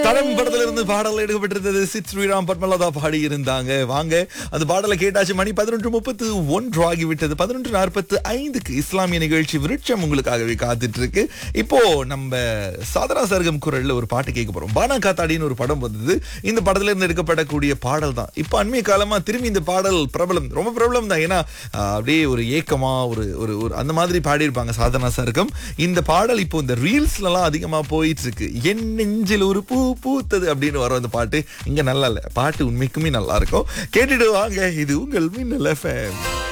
தரம் படத்துல இருந்து பாடல் எடுக்கப்பட்டிருந்தது சித் ஸ்ரீராம் பத்மலதா பாடி இருந்தாங்க வாங்க அந்த பாடலை கேட்டாச்சு மணி பதினொன்று முப்பத்து ஒன்று ஆகிவிட்டது பதினொன்று நாற்பத்து ஐந்துக்கு இஸ்லாமிய நிகழ்ச்சி விருட்சம் உங்களுக்காகவே காத்துட்டு இருக்கு இப்போ நம்ம சாதனா சர்க்கம் குரல்ல ஒரு பாட்டு கேட்க போறோம் பானா காத்தாடின்னு ஒரு படம் வந்தது இந்த படத்துல இருந்து எடுக்கப்படக்கூடிய பாடல் தான் இப்போ அண்மைய காலமா திரும்பி இந்த பாடல் பிரபலம் ரொம்ப பிரபலம் தான் ஏன்னா ஆஹ், அப்படியே ஒரு ஏக்கமா ஒரு ஒரு ஒரு அந்த மாதிரி பாடியிருப்பாங்க சாதனா சர்க்கம் இந்த பாடல் இப்போ இந்த ரீல்ஸ்ல எல்லாம் அதிகமா போயிட்டு இருக்கு என் நெஞ்சில் ஒரு பூ பூத்தது அப்படின்னு வரும் அந்த பாட்டு இங்க நல்லா இல்ல பாட்டு உண்மைக்குமே நல்லா இருக்கும் கேட்டுட்டு வாங்க இது உங்கள் மின்னல் எஃப்எம்